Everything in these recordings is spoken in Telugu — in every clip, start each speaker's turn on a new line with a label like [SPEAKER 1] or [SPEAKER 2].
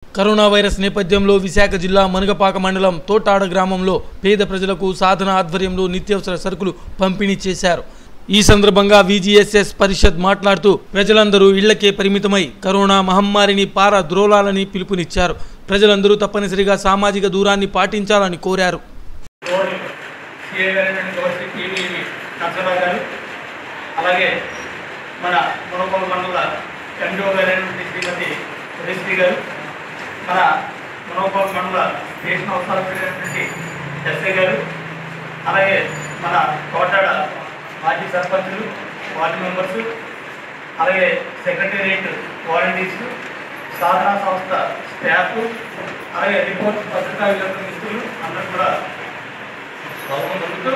[SPEAKER 1] కరోనా వైరస్ నేపథ్యంలో విశాఖ జిల్లా మనుగపాక మండలం తోటాడ గ్రామంలో పేద ప్రజలకు సాధన ఆధ్వర్యంలో నిత్యావసర సరుకులు పంపిణీ చేశారు ఈ సందర్భంగా విజిఎస్ఎస్ పరిషత్ మాట్లాడుతూ ప్రజలందరూ ఇళ్లకే పరిమితమై కరోనా మహమ్మారిని పారద్రోలాలని పిలుపునిచ్చారు ప్రజలందరూ తప్పనిసరిగా సామాజిక దూరాన్ని పాటించాలని కోరారు
[SPEAKER 2] రోడ్ సిఏ గారైనటువంటి గౌశ్రీ టీవీ నరసరావు గారు అలాగే మన మునగోలు మండల ఎండిఓ గారైనటువంటి శ్రీమతి శ్రీ గారు మన మునగోలు మండల స్టేషన్ అవసరమైనటువంటి ఎస్ఐ గారు అలాగే మన కోటాడ మాజీ సర్పంచులు వార్డు మెంబర్స్ అలాగే సెక్రటేరియట్ వాలంటీర్స్ సాధనా సంస్థ స్టాఫ్ అలాగే రిపోర్ట్ పత్రికా విలేకరుల మిత్రులు అందరూ కూడా స్వాగతం పలుకుతూ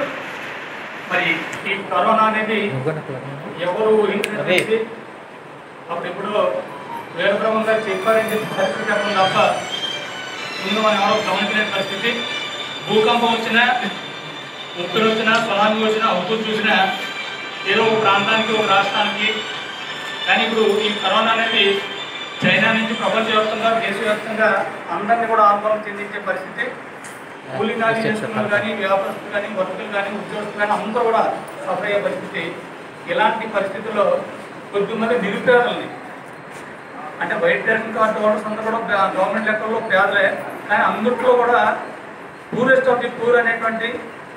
[SPEAKER 2] మరి ఈ కరోనా అనేది ఎవరు ఊహించినటువంటి అప్పుడు ఇప్పుడు వేరుబ్రహ్మం గారు చెప్పారని చెప్పి పరిస్థితి చెప్పడం తప్ప ముందు మనం ఎవరో గమనించలేని పరిస్థితి భూకంపం వచ్చినా ముప్పులు వచ్చినా సునామీ వచ్చినా ఉప్పు చూసినా ఏదో ఒక ప్రాంతానికి ఒక రాష్ట్రానికి కానీ ఇప్పుడు ఈ కరోనా అనేది చైనా నుంచి ప్రపంచవ్యాప్తంగా దేశవ్యాప్తంగా అందరినీ కూడా ఆందోళన చెందించే పరిస్థితి కూలీ కానీ చేసుకున్నారు కానీ వ్యాపారస్తులు కానీ వర్కులు కానీ ఉద్యోగస్తులు కానీ అందరూ కూడా సఫర్ అయ్యే పరిస్థితి ఇలాంటి పరిస్థితుల్లో కొద్దిమంది నిరుపేదల్ని అంటే బయట రేషన్ కార్డు హోల్డర్స్ అందరూ కూడా పే- గవర్నమెంట్ లెక్కల్లో పేదలే కానీ అందుట్లో కూడా పూరెస్ట్ ఆఫ్ ది పూర్ అనేటువంటి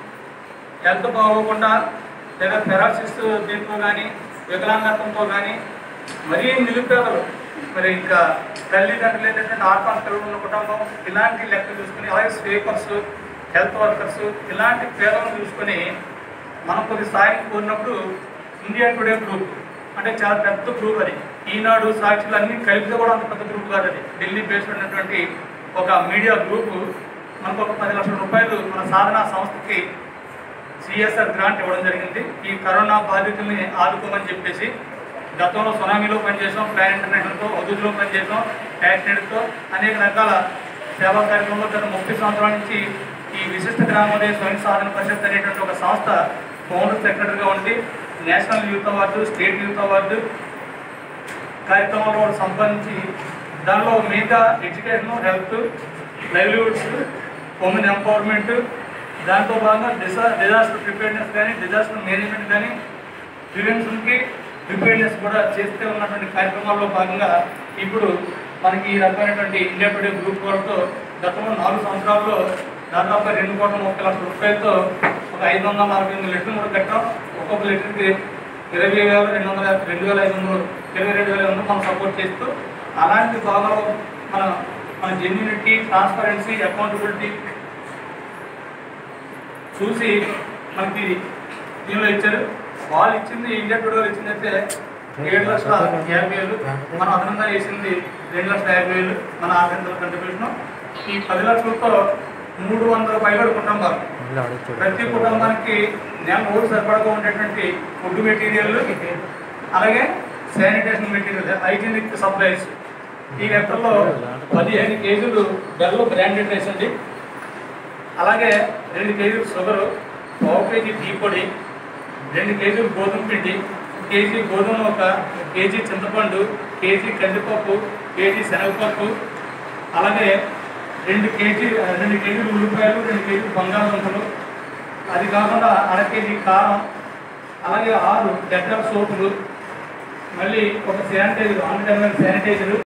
[SPEAKER 2] హెల్త్ బాగోకుండా లేదా పెరాలసిస్ దీంట్లో కానీ వికలాంగత్వంతో కానీ మరీ నిరుపేదలు మరి ఇంకా తల్లిదండ్రులు ఏంటంటే ఆత్మహత్యలు ఉన్న కుటుంబం ఇలాంటి లెక్క చూసుకుని అలాగే స్వీపర్స్ హెల్త్ వర్కర్స్ ఇలాంటి పేదలను చూసుకొని మనం కొద్ది సాయం కోరినప్పుడు ఇండియా టుడే గ్రూప్ అంటే చాలా పెద్ద గ్రూప్ అది ఈనాడు సాక్షులు అన్ని కలిపితే కూడా అంత పెద్ద గ్రూప్ కాదు అది ఢిల్లీ బేస్డ్ ఉన్నటువంటి ఒక మీడియా గ్రూప్ మనకు ఒక పది లక్షల రూపాయలు మన సాధనా సంస్థకి సిఎస్ఆర్ గ్రాంట్ ఇవ్వడం జరిగింది ఈ కరోనా బాధితుల్ని ఆదుకోమని చెప్పేసి గతంలో సునామీలో పనిచేసాం ప్లాన్ ఇంటర్నేషనల్తో హుదూద్లో పనిచేసాం యాక్సిడెంట్తో అనేక రకాల సేవా కార్యక్రమంలో గత ముప్పై సంవత్సరాల నుంచి ఈ విశిష్ట గ్రామోదయ స్వయం సాధన పరిషత్ అనేటువంటి ఒక సంస్థ ఫౌండర్ సెక్రటరీగా ఉండి national youth award state youth award కార్యక్రమంలో సంపాదించి దానిలో మిగతా education health livelihoods women empowerment దాంతో భాగంగా డిసా డిజాస్టర్ ప్రిపేర్నెస్ కానీ డిజాస్టర్ మేనేజ్మెంట్ కానీ ప్రివెన్షన్కి ప్రిపేర్నెస్ కూడా చేస్తే ఉన్నటువంటి కార్యక్రమాల్లో భాగంగా ఇప్పుడు మనకి ఈ రకమైనటువంటి ఇండియా టుడే గ్రూప్ వాళ్ళతో గతంలో నాలుగు సంవత్సరాల్లో దాదాపుగా రెండు కోట్ల ముప్పై లక్షల రూపాయలతో ఒక ఐదు వందల నలభై ఎనిమిది లీటర్లు కూడా కట్టాం ఒక్కొక్క లీటర్కి ఇరవై వేల రెండు వందల యాభై రెండు వేల ఐదు వందలు ఇరవై రెండు వేల ఐదు వందలు మనం సపోర్ట్ చేస్తూ అలాంటి భాగంలో మన మన జెన్యూనిటీ ట్రాన్స్పరెన్సీ అకౌంటబిలిటీ చూసి మనకి దీనిలో ఇచ్చారు వాళ్ళు ఇచ్చింది ఇండియా టుడే ఇచ్చింది అయితే ఏడు లక్షల యాభై వేలు మనం అదనంగా వేసింది రెండు లక్షల యాభై వేలు మన ఆర్గనైజర్ కంట్రిబ్యూషన్ ఈ పది లక్షలతో మూడు వందల పైబడి కుటుంబాలు ప్రతి కుటుంబానికి నెల రోజు సరిపడగా ఉండేటువంటి ఫుడ్ మెటీరియల్ అలాగే శానిటేషన్ మెటీరియల్ హైజీనిక్ సప్లైస్ ఈ లెక్కల్లో పదిహేను కేజీలు బెల్లం బ్రాండెడ్ రైస్ అండి అలాగే రెండు కేజీలు షుగరు పావు కేజీ టీ పొడి రెండు కేజీలు గోధుమ పిండి కేజీ గోధుమ ఒక కేజీ చింతపండు కేజీ కందిపప్పు కేజీ శనగపప్పు అలాగే రెండు కేజీ రెండు కేజీలు ఉల్లిపాయలు రెండు కేజీలు బంగాళదుంపలు అది కాకుండా అర కేజీ కారం అలాగే ఆరు డెటాల్ సోపులు మళ్ళీ ఒక శానిటైజర్ ఆన్ శానిటైజర్